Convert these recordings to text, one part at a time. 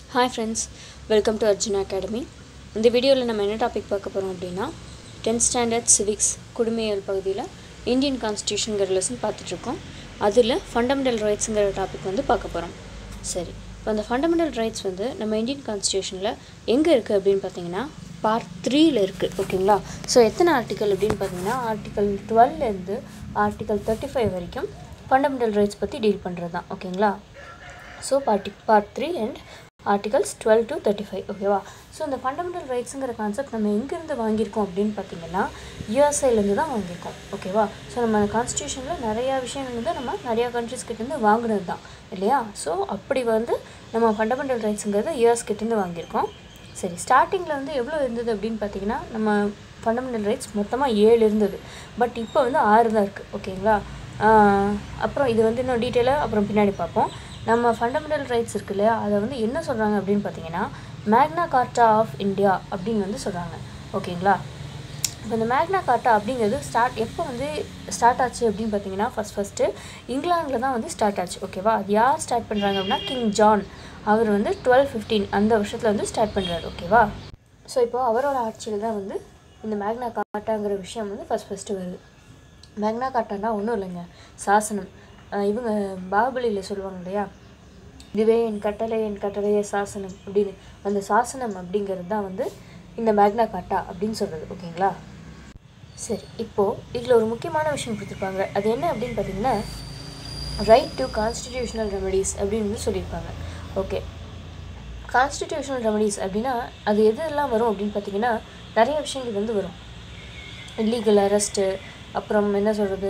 hi friends welcome to Arjuna academy இந்த வீடியோவில் நம்ம என்ன டாபிக் பார்க்க போகிறோம் அப்படின்னா டென்த் ஸ்டாண்டர்ட் சிவிக்ஸ் குடிமையியல் பகுதியில் இந்தியன் கான்ஸ்டியூஷனுங்கிற லெசன் பார்த்துட்ருக்கோம் அதில் ஃபண்டமெண்டல் ரைட்ஸுங்கிற டாபிக் வந்து பார்க்க போகிறோம் சரி இப்போ அந்த ஃபண்டமெண்டல் ரைட்ஸ் வந்து நம்ம இந்தியன் கான்ஸ்டியூஷனில் எங்கே இருக்குது அப்படின்னு பார்த்தீங்கன்னா பார்ட் த்ரீயில் இருக்குது ஓகேங்களா ஸோ எத்தனை ஆர்டிக்கல் அப்படின்னு பார்த்தீங்கன்னா ஆர்டிக்கல் டுவெல்லேருந்து ஆர்டிக்கல் தேர்ட்டி ஃபைவ் வரைக்கும் ஃபண்டமெண்டல் ரைட்ஸ் பற்றி டீல் பண்ணுறது தான் ஓகேங்களா so party part three and articles twelve to thirty five ஓகேவா ஸோ இந்த ஃபண்டமெண்டல் ரைட்ஸுங்கிற கான்செப்ட் நம்ம எங்கேருந்து வாங்கியிருக்கோம் அப்படின்னு பார்த்தீங்கன்னா யூஎஸ்ஐலேருந்து தான் வாங்கியிருக்கோம் ஓகேவா ஸோ நம்ம கான்ஸ்டியூஷனில் நிறையா விஷயங்கள் வந்து நம்ம நிறையா கண்ட்ரிஸ் கிட்டேருந்து வாங்கினது தான் இல்லையா ஸோ அப்படி வந்து நம்ம ஃபண்டமெண்டல் ரைட்ஸுங்கிறது யூஎஸ் கிட்டேருந்து வாங்கியிருக்கோம் சரி ஸ்டார்டிங்கில் வந்து எவ்வளோ இருந்தது அப்படின்னு பார்த்தீங்கன்னா நம்ம ஃபண்டமெண்டல் ரைட்ஸ் மொத்தமாக ஏழு இருந்தது பட் இப்போ வந்து ஆறு தான் இருக்குது ஓகேங்களா ஆஹ் அப்புறம் இது வந்து இன்னும் டீட்டெயிலாக அப்புறம் பின்னாடி பார்ப்போம் நம்ம ஃபண்டமெண்டல் ரைட்ஸ் இருக்கு இல்லையா அதை வந்து என்ன சொல்கிறாங்க அப்படின்னு பார்த்தீங்கன்னா மேக்னா கார்ட்டா ஆஃப் இந்தியா அப்படின்னு வந்து சொல்கிறாங்க ஓகேங்களா இப்போ இந்த மேக்னா கார்ட்டா அப்படிங்கிறது ஸ்டார்ட் எப்போ வந்து ஸ்டார்ட் ஆச்சு அப்படின்னு பார்த்தீங்கன்னா ஃபஸ்ட் ஃபஸ்ட்டு இங்கிலாந்தில் தான் வந்து ஸ்டார்ட் ஆச்சு ஓகேவா அது யார் ஸ்டார்ட் பண்ணுறாங்க அப்படின்னா கிங் ஜான் அவர் வந்து டுவெல் ஃபிஃப்டீன் அந்த வருஷத்தில் வந்து ஸ்டார்ட் பண்ணுறாரு ஓகேவா ஸோ இப்போ அவரோட ஆட்சியில் தான் வந்து இந்த மேக்னா கார்ட்டாங்கிற விஷயம் வந்து ஃபஸ்ட் ஃபஸ்ட்டு வருது மேக்னா கார்ட்டானா ஒன்றும் இல்லைங்க சாசனம் அஹ் இவங்க பாகுபலியில் சொல்லுவாங்க இல்லையா இதுவே என் கட்டளை என் கட்டளையே சாசனம் அப்படின்னு அந்த சாசனம் அப்படிங்கிறது தான் வந்து இந்த மேக்னா கார்ட்டா அப்படின்னு சொல்கிறது ஓகேங்களா சரி இப்போது இதில் ஒரு முக்கியமான விஷயம் கொடுத்துருப்பாங்க அது என்ன அப்படின்னு பார்த்தீங்கன்னா ரைட் டு கான்ஸ்டிடியூஷனல் ரெமடிஸ் அப்படின்னு வந்து சொல்லியிருப்பாங்க ஓகே கான்ஸ்டிடியூஷனல் ரெமடிஸ் அப்படின்னா அது எதெல்லாம் வரும் அப்படின்னு பார்த்தீங்கன்னா நிறைய விஷயங்கள் வந்து வரும் லீகல் அரெஸ்ட்டு அப்புறம் என்ன சொல்கிறது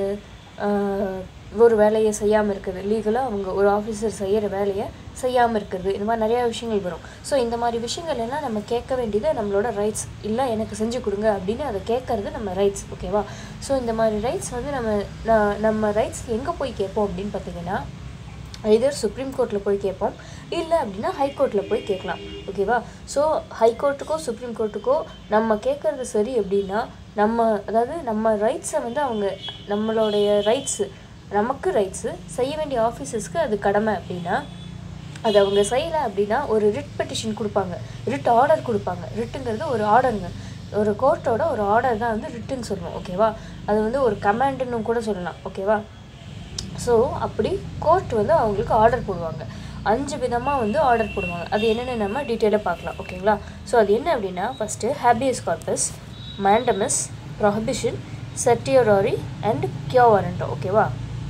ஒரு வேலையை செய்யாமல் இருக்கிறது லீகலாக அவங்க ஒரு ஆஃபீஸர் செய்கிற வேலையை செய்யாமல் இருக்கிறது இந்த மாதிரி நிறையா விஷயங்கள் வரும் ஸோ இந்த மாதிரி விஷயங்கள் எல்லாம் நம்ம கேட்க வேண்டியது நம்மளோட ரைட்ஸ் இல்லை எனக்கு செஞ்சு கொடுங்க அப்படின்னு அதை கேட்கறது நம்ம ரைட்ஸ் ஓகேவா ஸோ இந்த மாதிரி ரைட்ஸ் வந்து நம்ம ந- நம்ம ரைட்ஸ் எங்கே போய் கேட்போம் அப்படின்னு பார்த்தீங்கன்னா ஐதர் சுப்ரீம் கோர்ட்டில் போய் கேட்போம் இல்லை அப்படின்னா ஹைகோர்ட்டில் போய் கேட்கலாம் ஓகேவா ஸோ ஹைகோர்ட்டுக்கோ சுப்ரீம் கோர்ட்டுக்கோ நம்ம கேட்குறது சரி அப்படின்னா நம்ம அதாவது நம்ம ரைட்ஸை வந்து அவங்க நம்மளுடைய ரைட்ஸு நமக்கு ரைட்ஸு செய்ய வேண்டிய ஆஃபீஸர்ஸ்க்கு அது கடமை அப்படின்னா அது அவங்க செய்யலை அப்படின்னா ஒரு ரிட் பெட்டிஷன் கொடுப்பாங்க ரிட் ஆர்டர் கொடுப்பாங்க ரிட்டுங்கிறது ஒரு ஆர்டருங்க ஒரு கோர்ட்டோட ஒரு ஆர்டர் தான் வந்து ரிட்டுன்னு சொல்லுவோம் ஓகேவா அது வந்து ஒரு கமாண்டுன்னு கூட சொல்லலாம் ஓகேவா ஸோ அப்படி கோர்ட் வந்து அவங்களுக்கு ஆர்டர் போடுவாங்க அஞ்சு விதமாக வந்து ஆர்டர் போடுவாங்க அது என்னென்னு நம்ம டீட்டெயிலாக பார்க்கலாம் ஓகேங்களா ஸோ அது என்ன அப்படின்னா first habeas corpus mandamus prohibition certiorari and quo warranto ஓகேவா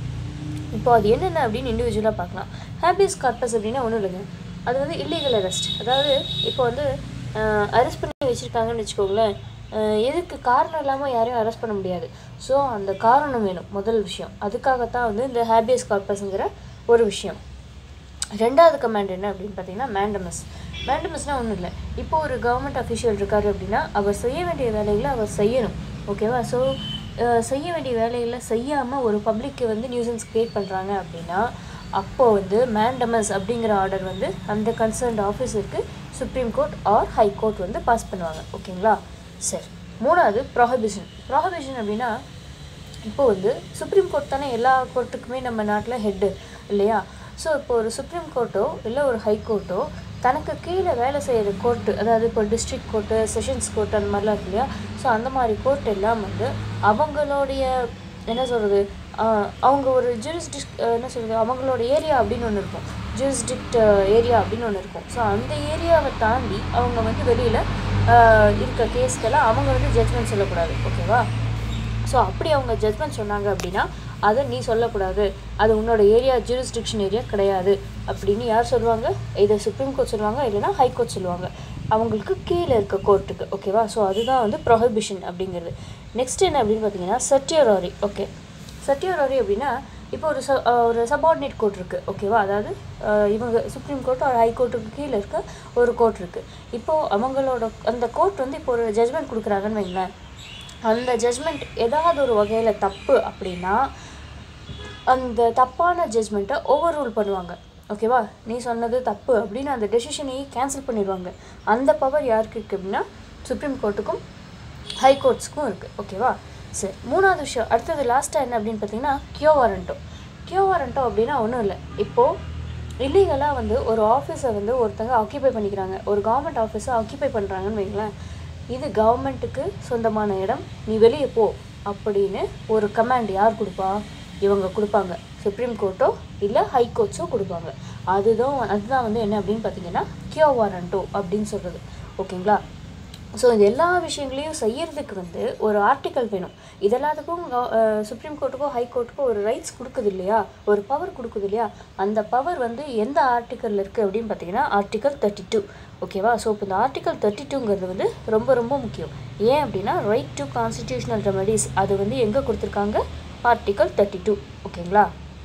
இப்போ அது என்னென்ன அப்படின்னு இண்டிவிஜுவலாக பார்க்கலாம் ஹேபியஸ் கார்பஸ் அப்படின்னா ஒன்றும் இல்லைங்க அது வந்து இல்லீகல் அரெஸ்ட் அதாவது இப்போ வந்து அரெஸ்ட் பண்ணி வச்சுருக்காங்கன்னு வச்சுக்கோங்களேன் அஹ் எதுக்கு காரணம் இல்லாமல் யாரையும் அரெஸ்ட் பண்ண முடியாது ஸோ அந்த காரணம் வேணும் முதல் விஷயம் அதுக்காகத்தான் வந்து இந்த ஹேபியஸ் கார்பஸ்ங்கிற ஒரு விஷயம் ரெண்டாவது கமாண்ட் என்ன அப்படின்னு பார்த்தீங்கன்னா மேண்டமஸ் மேண்டமஸ்னால் ஒன்றும் இல்லை இப்போ ஒரு கவர்மெண்ட் அஃபிஷியல் இருக்காரு அப்படின்னா அவர் செய்ய வேண்டிய வேலைகளை அவர் செய்யணும் ஓகேவா ஸோ செய்ய வேண்டிய வேலைகளை செய்யாமல் ஒரு பப்ளிக்கு வந்து நியூசன்ஸ் க்ரியேட் பண்ணுறாங்க அப்படின்னா அப்போது வந்து மேண்டமஸ் அப்படிங்கிற ஆர்டர் வந்து அந்த கன்சர்ன்ட் ஆஃபீஸருக்கு Supreme Court or High Court வந்து பாஸ் பண்ணுவாங்க ஓகேங்களா சரி மூணாவது ப்ரொஹபிஷன் ப்ரொஹபிஷன் அப்படின்னா இப்போ வந்து சுப்ரீம் கோர்ட் தானே எல்லா கோர்ட்டுக்குமே நம்ம நாட்டில் ஹெட்டு இல்லையா ஸோ இப்போ ஒரு சுப்ரீம் கோர்ட்டோ இல்லை ஒரு ஹை கோர்ட்டோ தனக்கு கீழே வேலை செய்கிற கோர்ட்டு அதாவது இப்போ டிஸ்ட்ரிக்ட் கோர்ட்டு செஷன்ஸ் கோர்ட் அந்த மாதிரிலாம் இருக்கு இல்லையா ஸோ அந்த மாதிரி கோர்ட் எல்லாம் வந்து அவங்களுடைய என்ன சொல்கிறது அவங்க ஒரு ஜூரிஸ்டிக் என்ன சொல்கிறது அவங்களோட ஏரியா அப்படின்னு ஒன்று இருக்கும் ஜூரிஸ்டிக்ட் ஏரியா அப்படின்னு ஒன்று இருக்கும் ஸோ அந்த ஏரியாவை தாண்டி அவங்க வந்து வெளியில் இருக்க கேஸ்க்கெல்லாம் அவங்க வந்து ஜட்ஜ்மெண்ட் சொல்லக்கூடாது ஓகேவா ஸோ அப்படி அவங்க ஜட்மெண்ட் சொன்னாங்க அப்படின்னா அதை நீ சொல்லக்கூடாது அது உன்னோட ஏரியா ஜூரிஸ்டிக்ஷன் ஏரியா கிடையாது அப்படின்னு யார் சொல்லுவாங்க இதை சுப்ரீம் கோர்ட் சொல்லுவாங்க இல்லைன்னா ஹை கோர்ட் சொல்லுவாங்க அவங்களுக்கு கீழே இருக்க கோர்ட்டுக்கு ஓகேவா ஸோ அதுதான் வந்து ப்ரொஹிபிஷன் அப்படிங்கிறது நெக்ஸ்ட் என்ன அப்படின்னு பார்த்தீங்கன்னா சட்டியோராரி ஓகே சட்டியோராரி அப்படின்னா இப்போ ஒரு ச ஒரு சபார்டினேட் கோர்ட் இருக்குது ஓகேவா அதாவது அஹ், இவங்க சுப்ரீம் கோர்ட் ஒரு ஹை கோர்ட்டுக்கு கீழே இருக்க ஒரு கோர்ட் இருக்குது இப்போது அவங்களோட அந்த கோர்ட் வந்து இப்போ ஒரு ஜட்மெண்ட் கொடுக்குறாங்கன்னு வைங்களேன் அந்த ஜட்மெண்ட் ஏதாவது ஒரு வகையில் தப்பு அப்படின்னா அந்த தப்பான ஜட்மெண்ட்டை ஓவர் ரூல் பண்ணுவாங்க ஓகேவா நீ சொன்னது தப்பு அப்படின்னு அந்த டெசிஷனையே கேன்சல் பண்ணிடுவாங்க அந்த பவர் யாருக்கு இருக்குது அப்படின்னா சுப்ரீம் கோர்ட்டுக்கும் ஹை கோர்ட்ஸ்க்கும் இருக்குது ஓகேவா சரி மூணாவது விஷயம் அடுத்தது லாஸ்ட்டாக என்ன அப்படின்னு பார்த்தீங்கன்னா கியோ வாரண்டோ கியோ வாரண்டோ அப்படின்னா ஒன்றும் இல்லை இப்போது இல்லீகலாக வந்து ஒரு ஆஃபீஸை வந்து ஒருத்தங்க ஆக்கியபை பண்ணிக்கிறாங்க ஒரு கவர்மெண்ட் ஆஃபீஸை ஆக்கியபை பண்ணுறாங்கன்னு வைங்களேன் இது கவர்மெண்ட்டுக்கு சொந்தமான இடம் நீ வெளியே போ அப்படின்னு ஒரு கமாண்ட் யார் கொடுப்பா இவங்க கொடுப்பாங்க சுப்ரீம் கோர்ட்டோ இல்லை ஹை கோர்ட்ஸோ கொடுப்பாங்க அதுதான் அதுதான் வந்து என்ன அப்படின்னு பார்த்தீங்கன்னா கியோ வாரண்டோ அப்படின்னு சொல்கிறது ஓகேங்களா ஸோ இது எல்லா விஷயங்களையும் செய்யறதுக்கு வந்து ஒரு ஆர்டிக்கல் வேணும் இது எல்லாத்துக்கும் சுப்ரீம் கோர்ட்டுக்கோ ஹை கோர்ட்டுக்கோ ஒரு ரைட்ஸ் கொடுக்குது இல்லையா ஒரு பவர் கொடுக்குது இல்லையா அந்த பவர் வந்து எந்த ஆர்டிக்கலில் இருக்குது அப்படின்னு பார்த்தீங்கன்னா ஆர்டிக்கல் தேர்ட்டி டூ ஓகேவா ஸோ இப்போ இந்த ஆர்டிக்கல் தேர்ட்டி டூங்கிறது வந்து ரொம்ப ரொம்ப முக்கியம் ஏன் அப்படின்னா ரைட் டு கான்ஸ்டிடியூஷனல் ரெமடிஸ் அது வந்து எங்கே கொடுத்துருக்காங்க ஆர்டிக்கல் தேர்ட்டி டூ ஓகேங்களா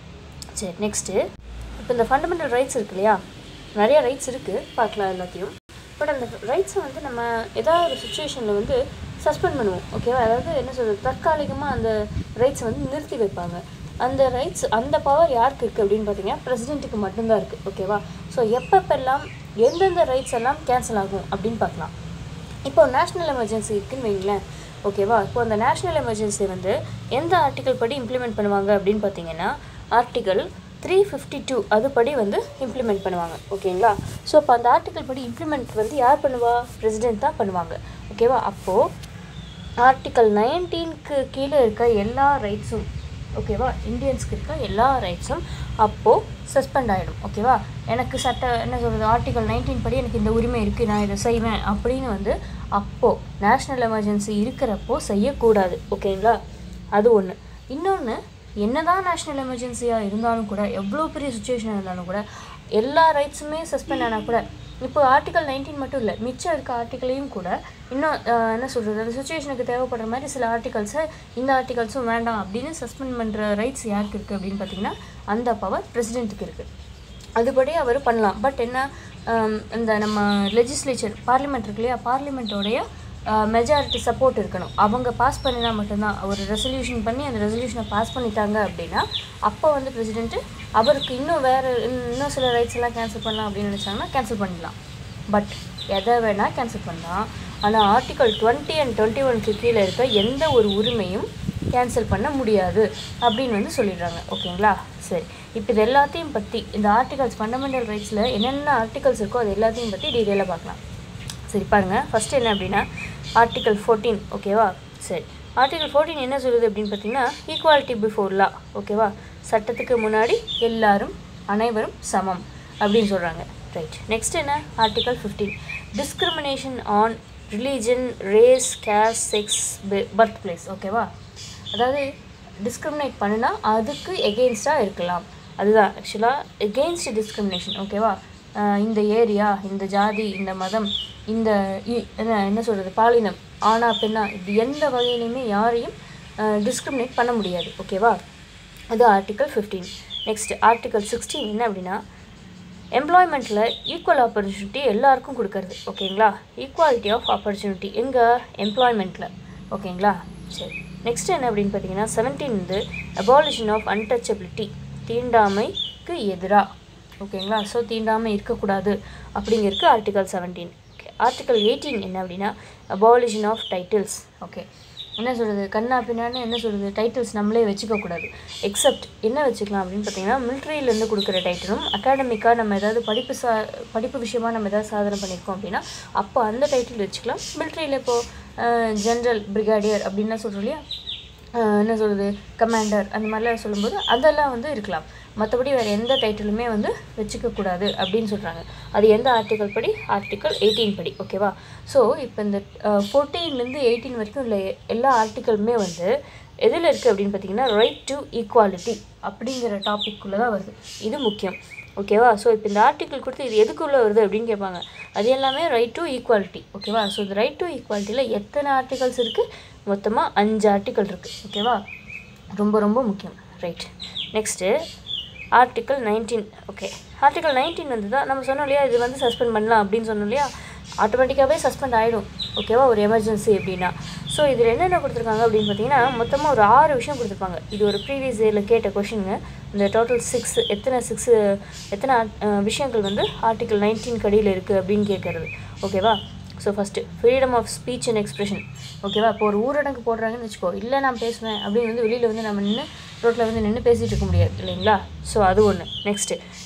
சரி நெக்ஸ்ட்டு இப்போ இந்த ஃபண்டமெண்டல் ரைட்ஸ் இருக்கு இல்லையா நிறைய ரைட்ஸ் இருக்குது பார்க்கலாம் எல்லாத்தையும் பட் அந்த ரைட்ஸை வந்து நம்ம ஏதாவது ஒரு சுச்சுவேஷனில் வந்து சஸ்பெண்ட் பண்ணுவோம் ஓகேவா அதாவது என்ன சொல்கிறது தற்காலிகமாக அந்த ரைட்ஸை வந்து நிறுத்தி வைப்பாங்க அந்த ரைட்ஸ் அந்த பவர் யாருக்கு இருக்குது அப்படின்னு பார்த்தீங்கன்னா பிரசிடென்ட்டுக்கு மட்டும்தான் இருக்குது ஓகேவா ஸோ எப்பப்பெல்லாம் எந்தெந்த ரைட்ஸ் எல்லாம் கேன்சல் ஆகும் அப்படின்னு பார்க்கலாம் இப்போ நேஷ்னல் எமர்ஜென்சி இருக்குன்னு வைங்களேன் ஓகேவா இப்போ அந்த நேஷ்னல் எமர்ஜென்சி வந்து எந்த ஆர்டிக்கல் படி இம்ப்ளிமெண்ட் பண்ணுவாங்க அப்படின்னு பார்த்தீங்கன்னா ஆர்டிக்கல் த்ரீ ஃபிஃப்டி டூ அதுபடி வந்து இம்ப்ளிமெண்ட் பண்ணுவாங்க ஓகேங்களா ஸோ இப்போ அந்த ஆர்டிக்கல் படி இம்ப்ளிமெண்ட் வந்து யார் பண்ணுவா பிரசிடென்ட் தான் பண்ணுவாங்க ஓகேவா அப்போது ஆர்டிக்கல் நைன்டீனுக்கு கீழே இருக்க எல்லா ரைட்ஸும் ஓகேவா இந்தியன்ஸ்க்கு இருக்க எல்லா ரைட்ஸும் அப்போது சஸ்பெண்ட் ஆகிடும் ஓகேவா எனக்கு சட்ட என்ன சொல்கிறது ஆர்டிகல் நைன்டீன் படி எனக்கு இந்த உரிமை இருக்குது நான் இதை செய்வேன் அப்படின்னு வந்து அப்போது நேஷ்னல் எமர்ஜென்சி இருக்கிறப்போ செய்யக்கூடாது ஓகேங்களா அது ஒன்று இன்னொன்று என்னதான் நேஷ்னல் எமர்ஜென்சியாக இருந்தாலும் கூட எவ்வளோ பெரிய சுச்சுவேஷன் இருந்தாலும் கூட எல்லா ரைட்ஸுமே சஸ்பெண்ட் ஆனால் கூட இப்போ ஆர்டிகல் நைன்டீன் மட்டும் இல்லை மிச்சம் இருக்க ஆர்டிக்கலையும் கூட இன்னும் அஹ், என்ன சொல்கிறது அந்த சுச்சுவேஷனுக்கு தேவைப்படுற மாதிரி சில ஆர்டிகல்ஸை இந்த ஆர்டிகல்ஸும் வேண்டாம் அப்படின்னு சஸ்பெண்ட் பண்ணுற ரைட்ஸ் யாருக்கு இருக்குது அப்படின்னு பார்த்தீங்கன்னா அந்த பவர் பிரசிடென்ட்டுக்கு இருக்குது அதுபடி அவர் பண்ணலாம் பட் என்ன ஹம், இந்த நம்ம லெஜிஸ்லேச்சர் பார்லிமெண்ட் இருக்கு இல்லையா பார்லிமெண்ட்டோடைய மெஜாரிட்டி சப்போர்ட் இருக்கணும் அவங்க பாஸ் பண்ணினா மட்டும்தான் ஒரு ரெசல்யூஷன் பண்ணி அந்த ரெசல்யூஷனை பாஸ் பண்ணிட்டாங்க அப்படின்னா அப்போ வந்து பிரசிடென்ட்டு அவருக்கு இன்னும் வேறு இன்னும் சில ரைட்ஸ் எல்லாம் கேன்சல் பண்ணலாம் அப்படின்னு நினச்சாங்கன்னா கேன்சல் பண்ணிடலாம் பட் எதை வேணால் கேன்சல் பண்ணலாம் ஆனால் ஆர்டிகல் டுவெண்ட்டி அண்ட் டுவெண்ட்டி ஒன்க்கு கீழே இருக்க எந்த ஒரு உரிமையும் கேன்சல் பண்ண முடியாது அப்படின்னு வந்து சொல்லிடுறாங்க ஓகேங்களா சரி இப்போ இது எல்லாத்தையும் பற்றி இந்த ஆர்டிகல்ஸ் ஃபண்டமெண்டல் ரைட்ஸில் என்னென்ன ஆர்டிகல்ஸ் இருக்கோ அது எல்லாத்தையும் பற்றி டீட்டெயிலாக பார்க்கலாம் சரி பாருங்கள் ஃபஸ்ட்டு என்ன அப்படின்னா ஆர்டிகல் ஃபோர்டீன் ஓகேவா சரி ஆர்டிகல் ஃபோர்டீன் என்ன சொல்லுது அப்படின்னு பார்த்தீங்கன்னா ஈக்குவாலிட்டி பிஃபோர் லா ஓகேவா சட்டத்துக்கு முன்னாடி எல்லாரும் அனைவரும் சமம் அப்படின்னு சொல்கிறாங்க ரைட் நெக்ஸ்ட் என்ன article fifteen discrimination on religion race caste sex birth place ஓகேவா அதாவது டிஸ்கிரிமினேட் பண்ணுனா அதுக்கு எகெயின்ஸ்டாக இருக்கலாம் அதுதான் ஆக்சுவலாக எகெயின்ஸ்ட் டிஸ்கிரிமினேஷன் ஓகேவா ஆஹ் இந்த ஏரியா இந்த ஜாதி இந்த மதம் இந்த இ- என்ன என்ன சொல்கிறது பாலினம் ஆணா பெண்ணா இது எந்த வகையிலையுமே யாரையும் டிஸ்கிரிமினேட் பண்ண முடியாது ஓகேவா அது article fifteen next article sixteen என்ன அப்படின்னா எம்ப்ளாய்மெண்ட்டில் ஈக்குவல் ஆப்பர்ச்சுனிட்டி எல்லாருக்கும் கொடுக்கறது ஓகேங்களா ஈக்குவாலிட்டி ஆஃப் ஆப்பர்ச்சுனிட்டி எங்கே எம்ப்ளாய்மெண்ட்டில் ஓகேங்களா சரி நெக்ஸ்ட் என்ன அப்படின்னு பார்த்தீங்கன்னா செவன்டீன் வந்து அபாலிஷன் ஆஃப் அன்டச்சபிலிட்டி தீண்டாமைக்கு எதிராக ஓகேங்களா ஸோ தீண்டாமை இருக்கக்கூடாது அப்படிங்கிறதுக்கு article seventeen okay article eighteen என்ன அப்படின்னா அபாலிஷன் ஆஃப் டைட்டில்ஸ் ஓகே என்ன சொல்கிறது கண்ணா பின்னான்னு என்ன சொல்கிறது டைட்டில்ஸ் நம்மளே வச்சுக்கக்கூடாது எக்ஸப்ட் என்ன வச்சுக்கலாம் அப்படின்னு பார்த்தீங்கன்னா மிலிட்ரியிலேருந்து கொடுக்குற டைட்டிலும் அகாடமிக்காக நம்ம ஏதாவது படிப்பு சா படிப்பு விஷயமா நம்ம ஏதாவது சாதனை பண்ணியிருக்கோம் அப்படின்னா அப்போ அந்த டைட்டில் வச்சுக்கலாம் மிலிட்ரியில் இப்போது ஜென்ரல் பிரிகாடியர் அப்படின்லாம் சொல்கிறோம் இல்லையா ஆஹ் என்ன சொல்கிறது கமாண்டர் அந்த மாதிரிலாம் சொல்லும்போது அதெல்லாம் வந்து இருக்கலாம் மற்றபடி வேறு எந்த டைட்டிலுமே வந்து வச்சுக்கக்கூடாது அப்படின்னு சொல்கிறாங்க அது எந்த ஆர்டிக்கல் படி ஆர்டிக்கல் எயிட்டீன் படி ஓகேவா ஸோ இப்போ இந்த ஃபோர்டீன்லேருந்து எயிட்டீன் வரைக்கும் உள்ள எல்லா ஆர்டிக்கலுமே வந்து எதில் இருக்குது அப்படின்னு பார்த்தீங்கன்னா ரைட் டு ஈக்குவாலிட்டி அப்படிங்கிற டாபிக்குள்ளே தான் வருது இது முக்கியம் ஓகேவா ஸோ இப்போ இந்த ஆர்டிக்கல் கொடுத்து இது எதுக்குள்ளே வருது அப்படின்னு கேட்பாங்க அது எல்லாமே ரைட் டு ஈக்குவாலிட்டி ஓகேவா ஸோ இந்த ரைட் டு ஈக்குவாலிட்டியில் எத்தனை ஆர்டிகல்ஸ் இருக்குது மொத்தமாக அஞ்சு ஆர்டிக்கல் இருக்குது ஓகேவா ரொம்ப ரொம்ப முக்கியம் right next article nineteen okay article nineteen வந்து தான் நம்ம சொன்னோம் இல்லையா இது வந்து சஸ்பெண்ட் பண்ணலாம் அப்படின்னு சொன்னோம் இல்லையா ஆட்டோமேட்டிக்காகவே சஸ்பெண்ட் ஆகிடும் ஓகேவா ஒரு எமர்ஜென்சி அப்படின்னா ஸோ இதில் என்னென்ன கொடுத்துருக்காங்க அப்படின்னு பார்த்தீங்கன்னா மொத்தமாக ஒரு ஆறு விஷயம் கொடுத்துருப்பாங்க இது ஒரு ப்ரீவியஸ் இயரில் கேட்ட கொஷினுங்க இந்த டோட்டல் சிக்ஸ் எத்தனை சிக்ஸு எத்தனை அஹ், விஷயங்கள் வந்து ஆர்டிக்கல் நைன்டீன் கடியில் இருக்குது அப்படின்னு கேட்குறது ஓகேவா so first freedom of speech and expression ஓகேவா இப்போ ஒரு ஊரடங்கு போடுறாங்கன்னு வச்சுக்கோ இல்லை நான் பேசுவேன் அப்படின்னு வந்து வெளியில் வந்து நம்ம நின்று ரோட்டில் வந்து நின்று பேசிகிட்டு இருக்க முடியாது இல்லைங்களா ஸோ அது ஒன்று நெக்ஸ்ட்டு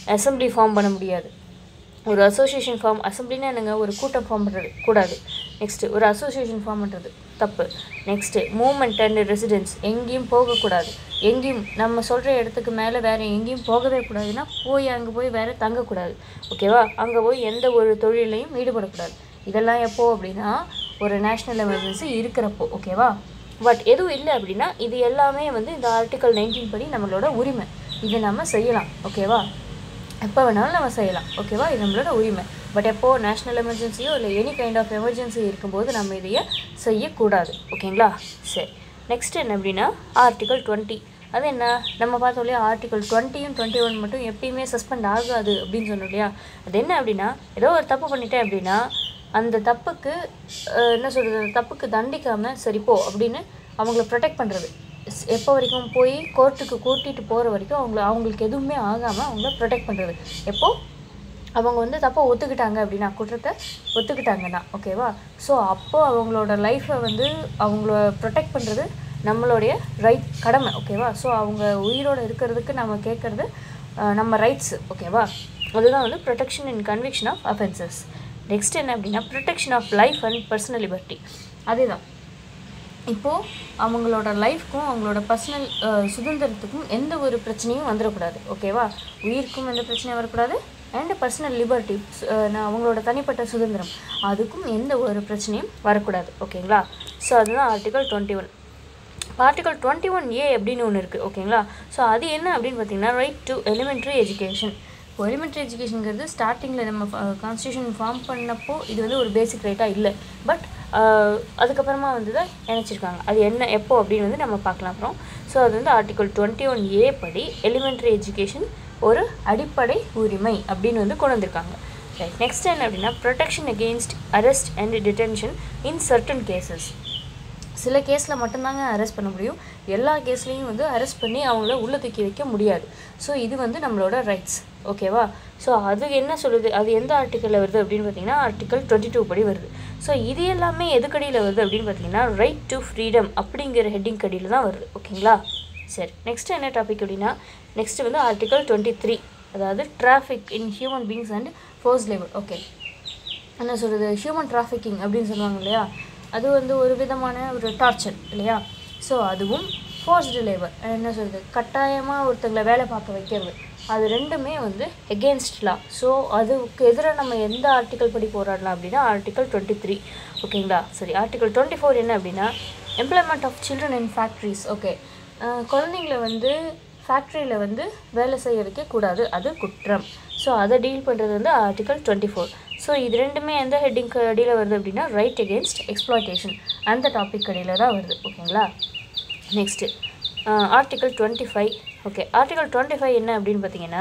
அசம்பிளி ஃபார்ம் பண்ண முடியாது ஒரு அசோசியேஷன் ஃபார்ம் அசம்பிளினா என்னங்க ஒரு கூட்டம் ஃபார்ம் பண்ணுறது கூடாது நெக்ஸ்ட்டு ஒரு அசோசியேஷன் ஃபார்ம் பண்ணுறது தப்பு நெக்ஸ்ட்டு மூமெண்ட் அண்ட் ரெசிடென்ஸ் எங்கேயும் போகக்கூடாது எங்கேயும் நம்ம சொல்கிற இடத்துக்கு மேலே வேறு எங்கேயும் போகவே கூடாதுன்னா போய் அங்கே போய் வேறு தங்கக்கூடாது ஓகேவா அங்கே போய் எந்த ஒரு தொழிலையும் ஈடுபடக்கூடாது இதெல்லாம் எப்போ அப்படின்னா ஒரு நேஷ்னல் எமர்ஜென்சி இருக்கிறப்போ ஓகேவா பட் எதுவும் இல்லை அப்படின்னா இது எல்லாமே வந்து இந்த ஆர்டிக்கல் நைன்டீன் படி நம்மளோட உரிமை இதை நம்ம செய்யலாம் ஓகேவா எப்போ வேணாலும் நம்ம செய்யலாம் ஓகேவா இது நம்மளோட உரிமை பட் எப்போ நேஷ்னல் எமர்ஜென்சியோ இல்லை எனி கைண்ட் ஆஃப் எமர்ஜென்சி இருக்கும்போது நம்ம இதையே செய்யக்கூடாது ஓகேங்களா சரி நெக்ஸ்ட் என்ன அப்படின்னா ஆர்டிகல் டுவெண்ட்டி அது என்ன நம்ம பார்த்தோம் இல்லையா ஆர்டிகல் டுவெண்ட்டியும் டுவெண்ட்டி ஒன் மட்டும் எப்பயுமே சஸ்பெண்ட் ஆகாது அப்படின்னு சொன்னோம் இல்லையா அது என்ன அப்படின்னா ஏதோ ஒரு தப்பு பண்ணிட்டேன் அப்படின்னா அந்த தப்புக்கு அஹ், என்ன சொல்கிறது அந்த தப்புக்கு தண்டிக்காமல் சரி போ அப்படின்னு அவங்கள ப்ரொடெக்ட் பண்ணுறது எப்போ வரைக்கும் போய் கோர்ட்டுக்கு கூட்டிகிட்டு போகிற வரைக்கும் அவங்கள அவங்களுக்கு எதுவுமே ஆகாமல் அவங்கள ப்ரொடெக்ட் பண்ணுறது எப்போ அவங்க வந்து தப்பை ஒத்துக்கிட்டாங்க அப்படின்னா குற்றத்தை ஒத்துக்கிட்டாங்கன்னா ஓகேவா ஸோ அப்போ அவங்களோட லைஃப்பை வந்து அவங்கள ப்ரொடெக்ட் பண்ணுறது நம்மளுடைய ரைட் கடமை ஓகேவா ஸோ அவங்க உயிரோடு இருக்கிறதுக்கு நம்ம கேட்குறது நம்ம ரைட்ஸ் ஓகேவா அதுதான் வந்து protection and conviction of offences next என்ன அப்படின்னா protection of life and personal liberty அதேதான் இப்போது அவங்களோட லைஃப்க்கும் அவங்களோட பர்சனல் சுதந்திரத்துக்கும் எந்த ஒரு பிரச்சனையும் வந்துடக்கூடாது ஓகேவா உயிருக்கும் எந்த பிரச்சனையும் வரக்கூடாது அண்ட் பர்சனல் லிபர்ட்டி அவங்களோட தனிப்பட்ட சுதந்திரம் அதுக்கும் எந்த ஒரு பிரச்சனையும் வரக்கூடாது ஓகேங்களா ஸோ அதுதான் article twenty one article twenty one A அப்படின்னு ஒன்று இருக்குது ஓகேங்களா ஸோ அது என்ன அப்படின்னு பார்த்தீங்கன்னா ரைட் டு எலிமெண்ட்ரி எஜுகேஷன் இப்போ எலிமெண்ட்ரி எஜுகேஷனுங்கிறது ஸ்டார்டிங்கில் நம்ம கான்ஸ்டியூஷன் ஃபார்ம் பண்ணப்போ இது வந்து ஒரு பேசிக் ரைட்டாக இல்லை பட் அதுக்கப்புறமா வந்து தான் இணைச்சிருக்காங்க அது என்ன எப்போ அப்படின்னு வந்து நம்ம பார்க்கலாம் அப்புறம் ஸோ அது வந்து ஆர்டிகல் டுவெண்ட்டி ஒன் ஏ படி எலிமெண்ட்ரி எஜுகேஷன் ஒரு அடிப்படை உரிமை அப்படின்னு வந்து கொண்டு வந்திருக்காங்க ரைட் நெக்ஸ்ட் என்ன அப்படின்னா protection against arrest and detention in certain cases சில கேஸில் மட்டும்தாங்க அரெஸ்ட் பண்ண முடியும் எல்லா கேஸ்லேயும் வந்து அரெஸ்ட் பண்ணி அவங்கள உள்ளே தூக்கி வைக்க முடியாது ஸோ இது வந்து நம்மளோட ரைட்ஸ் ஓகேவா ஸோ அது என்ன சொல்லுது அது எந்த ஆர்டிக்கலில் வருது அப்படின்னு பார்த்தீங்கன்னா ஆர்டிக்கல் டுவெண்ட்டி டூ படி வருது ஸோ இது எல்லாமே எதுக்கடியில் வருது அப்படின்னு பார்த்தீங்கன்னா ரைட் டு ஃப்ரீடம் அப்படிங்கிற ஹெட்டிங் கடியில் தான் வருது ஓகேங்களா சரி நெக்ஸ்ட் என்ன டாபிக் அப்படின்னா நெக்ஸ்ட் வந்து ஆர்டிக்கல் டுவெண்ட்டி த்ரீ அதாவது traffic in human beings and force labour okay என்ன சொல்கிறது ஹியூமன் டிராஃபிக்கிங் அப்படின்னு சொல்லுவாங்க இல்லையா அது வந்து ஒரு விதமான ஒரு டார்ச்சர் இல்லையா ஸோ அதுவும் ஃபோர்ஸ்டு லேபர் என்ன சொல்கிறது கட்டாயமாக ஒருத்தங்களை வேலை பார்க்க வைக்கிறது அது ரெண்டுமே வந்து எகென்ஸ்ட் லா ஸோ அதுக்கு எதிராக நம்ம எந்த ஆர்டிக்கல் படி போராடலாம் அப்படின்னா ஆர்டிக்கல் டுவெண்ட்டி த்ரீ ஓகேங்களா சரி ஆர்டிக்கல் டுவெண்ட்டி ஃபோர் என்ன அப்படின்னா employment of children in factories okay குழந்தைங்கள வந்து ஃபேக்ட்ரியில் வந்து வேலை செய்ய வைக்கக்கூடாது அது குற்றம் ஸோ அதை டீல் பண்ணுறது வந்து ஆர்டிகல் டுவெண்ட்டி ஃபோர் ஸோ இது ரெண்டுமே எந்த ஹெட்டிங் அடியில் வருது அப்படின்னா ரைட் எகென்ஸ்ட் எக்ஸ்ப்ளாய்டேஷன் அந்த டாபிக் அடியில் தான் வருது ஓகேங்களா next article twenty five okay article twenty five என்ன அப்படின்னு பார்த்தீங்கன்னா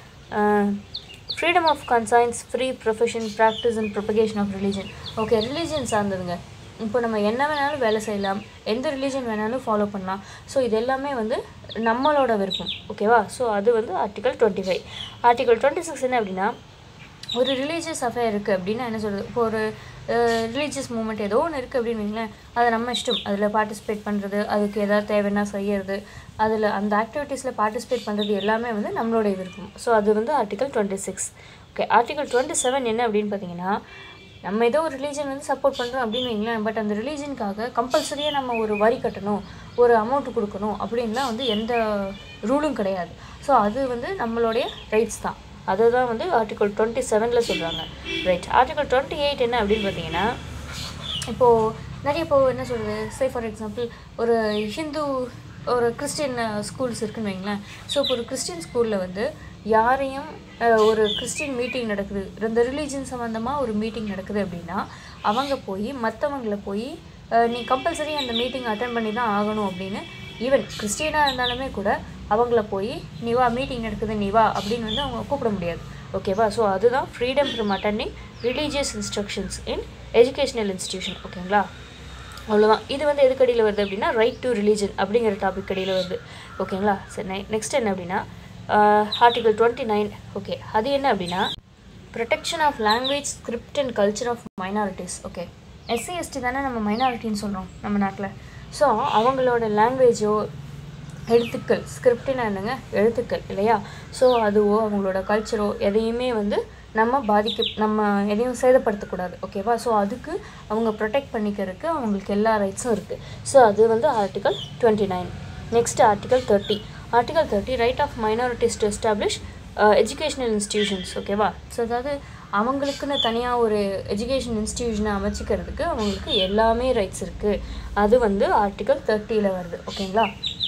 freedom of conscience free profession practice and propagation of religion okay religion சார்ந்ததுங்க இப்போ நம்ம என்ன வேணாலும் வேலை செய்யலாம் எந்த ரிலீஜன் வேணாலும் ஃபாலோ பண்ணலாம் ஸோ இது எல்லாமே வந்து நம்மளோட விருப்பம் ஓகேவா ஸோ அது வந்து article twenty five article twenty six என்ன அப்படின்னா ஒரு ரிலீஜியஸ் அஃபேர் இருக்குது அப்படின்னா என்ன சொல்கிறது இப்போ ஒரு ரிலீஜியஸ் மூமெண்ட் ஏதோ ஒன்று இருக்குது அப்படின்னு வைங்களேன் அதை நம்ம இஷ்டம் அதில் பார்ட்டிசிபேட் பண்ணுறது அதுக்கு எதாவது தேவைன்னா செய்யறது அதில் அந்த ஆக்டிவிட்டீஸில் பார்ட்டிசிபேட் பண்ணுறது எல்லாமே வந்து நம்மளுடைய விருப்பம் ஸோ அது வந்து article twenty six okay article twenty seven என்ன அப்படின்னு பார்த்தீங்கன்னா நம்ம ஏதோ ஒரு ரிலீஜன் வந்து சப்போர்ட் பண்ணுறோம் அப்படின்னு வைங்களேன் பட் அந்த ரிலீஜனுக்காக கம்பல்சரியாக நம்ம ஒரு வரி கட்டணும் ஒரு அமௌண்ட் கொடுக்கணும் அப்படின்லாம் வந்து எந்த ரூலும் கிடையாது ஸோ அது வந்து நம்மளுடைய ரைட்ஸ் தான் அதுதான் வந்து ஆர்டிகல் டுவெண்ட்டி செவனில் சொல்கிறாங்க ரைட் ஆர்டிகல் டுவெண்ட்டி எயிட் என்ன அப்படின்னு பார்த்தீங்கன்னா இப்போது நிறைய இப்போ என்ன சொல்கிறது சே ஃபார் எக்ஸாம்பிள் ஒரு ஹிந்து ஒரு கிறிஸ்டின் ஸ்கூல்ஸ் இருக்குன்னு வைங்களேன் ஸோ இப்போ ஒரு கிறிஸ்டின் ஸ்கூலில் வந்து யாரையும் அஹ், ஒரு கிறிஸ்டின் மீட்டிங் நடக்குது இந்த ரிலீஜன் சம்மந்தமாக ஒரு மீட்டிங் நடக்குது அப்படின்னா அவங்க போய் மற்றவங்கள போய் அஹ், நீ கம்பல்சரி அந்த மீட்டிங் அட்டன் பண்ணி தான் ஆகணும் அப்படின்னு ஈவன் கிறிஸ்டியனாக இருந்தாலுமே கூட அவங்கள போய் நீ வா மீட்டிங் நடக்குது நீ வா அப்படின்னு வந்து அவங்க கூப்பிட முடியாது ஓகேவா ஸோ அதுதான் freedom from attending religious instructions in educational institution ஓகேங்களா அவ்வளோதான் இது வந்து எதுக்கு அடியில் வருது அப்படின்னா ரைட் டு ரிலீஜன் அப்படிங்கிற டாபிக் அடியில் வருது ஓகேங்களா சரி நெக்ஸ்ட் என்ன அப்படின்னா ஆர்டிகல் டுவெண்ட்டி நைன் ஓகே அது என்ன அப்படின்னா protection of language script and culture of minorities okay SC ST தானே நம்ம மைனாரிட்டின்னு சொல்கிறோம் நம்ம நாட்டில் ஸோ அவங்களோட லாங்குவேஜோ எழுத்துக்கள் ஸ்கிரிப்டுனா என்னங்க எழுத்துக்கள் இல்லையா ஸோ அதுவோ அவங்களோட கல்ச்சரோ எதையுமே வந்து நம்ம பாதிக்க நம்ம எதையும் சேதப்படுத்தக்கூடாது ஓகேவா ஸோ அதுக்கு அவங்க ப்ரொடெக்ட் பண்ணிக்கிறதுக்கு அவங்களுக்கு எல்லா ரைட்ஸும் இருக்குது ஸோ அது வந்து article twenty nine next article thirty article thirty right of minorities to establish educational institutions ஓகேவா ஸோ அதாவது அவங்களுக்குன்னு தனியாக ஒரு எஜுகேஷன் இன்ஸ்டிடியூஷனை அமைச்சிக்கிறதுக்கு அவங்களுக்கு எல்லாமே ரைட்ஸ் இருக்குது அது வந்து ஆர்டிகல் தேர்ட்டியில் வருது ஓகேங்களா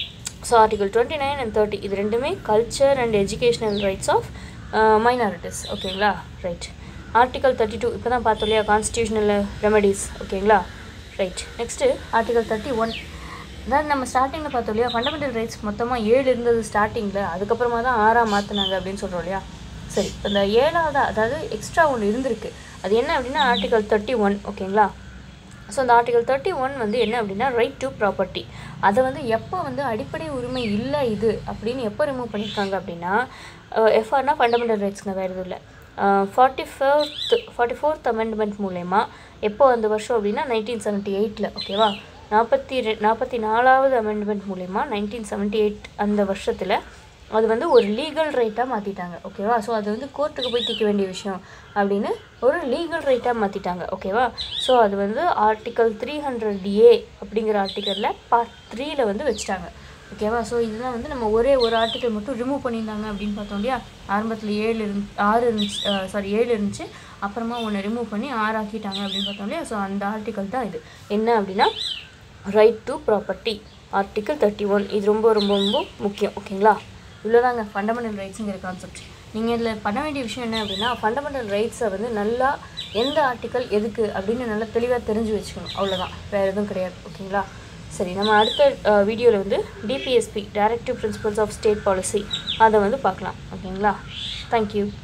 so article twenty nine and thirty இது ரெண்டுமே culture and educational rights of minorities ஓகேங்களா ரைட் ஆர்டிகல் தேர்ட்டி டூ இப்போ தான் பார்த்தோம் இல்லையா கான்ஸ்டியூஷனல் ரெமடிஸ் ஓகேங்களா right next article thirty one அதாவது நம்ம ஸ்டார்டிங்கில் பார்த்தோம் இல்லையா ஃபண்டமெண்டல் ரைட்ஸ் மொத்தமாக ஏழு இருந்தது ஸ்டார்டிங்கில் அதுக்கப்புறமா தான் ஆறாக மாற்றினாங்க அப்படின்னு சொல்கிறோம் இல்லையா சரி இப்போ இந்த ஏழாவது அதாவது எக்ஸ்ட்ரா ஒன்று இருந்திருக்கு அது என்ன அப்படின்னா ஆர்டிகல் தேர்ட்டி ஒன் ஓகேங்களா ஸோ அந்த ஆர்டிகல் தேர்ட்டி ஒன் வந்து என்ன அப்படின்னா ரைட் டு ப்ராப்பர்ட்டி அதை வந்து எப்போ வந்து அடிப்படை உரிமை இல்லை இது அப்படின்னு எப்போ ரிமூவ் பண்ணியிருக்காங்க அப்படின்னா எஃப்ஆர்னா ஃபண்டமெண்டல் ரைட்ஸ்ங்க வேறு எதுவும் இல்லை forty fourth forty fourth amendment மூலயமா எப்போ அந்த வருஷம் அப்படின்னா நைன்டீன் செவன்ட்டி எயிட்டில் ஓகேவா நாற்பத்தி ரெ நாற்பத்தி நாலாவது அமெண்ட்மெண்ட் மூலயமா நைன்டீன் செவன்ட்டி எயிட் அந்த வருஷத்தில் அது வந்து ஒரு லீகல் ரைட்டாக மாற்றிட்டாங்க ஓகேவா ஸோ அது வந்து கோர்ட்டுக்கு போய் தீர்க்க வேண்டிய விஷயம் அப்படின்னு ஒரு லீகல் ரைட்டாக மாற்றிட்டாங்க ஓகேவா ஸோ அது வந்து ஆர்டிக்கல் த்ரீ ஹண்ட்ரட் ஏ அப்படிங்கிற ஆர்டிக்கலில் பார்ட் த்ரீயில் வந்து வச்சுட்டாங்க ஓகேவா ஸோ இதெல்லாம் வந்து நம்ம ஒரே ஒரு ஆர்டிக்கல் மட்டும் ரிமூவ் பண்ணியிருந்தாங்க அப்படின்னு பார்த்தோம் இல்லையா ஆரம்பத்தில் ஏழு இருந்து ஆறு இருந்துச்சு சாரி ஏழு இருந்துச்சு அப்புறமா ஒன்று ரிமூவ் பண்ணி ஆறு ஆக்கிட்டாங்க அப்படின்னு பார்த்தோம் இல்லையா ஸோ அந்த ஆர்டிக்கல் தான் இது என்ன அப்படின்னா right to property article thirty one இது ரொம்ப ரொம்ப ரொம்ப முக்கியம் ஓகேங்களா இவ்வளோதாங்க ஃபண்டமெண்டல் ரைட்ஸுங்கிற கான்செப்ட் நீங்கள் இதில் பண்ண வேண்டிய விஷயம் என்ன அப்படின்னா ஃபண்டமெண்டல் ரைட்ஸை வந்து நல்லா எந்த ஆர்டிக்கல் எதுக்கு அப்படின்னு நல்லா தெளிவாக தெரிஞ்சு வச்சுக்கணும் அவ்வளோதான் வேறு எதுவும் கிடையாது ஓகேங்களா சரி நம்ம அடுத்த வீடியோவில் வந்து DPSP directive principles of state policy அதை வந்து பார்க்கலாம் ஓகேங்களா தேங்க்யூ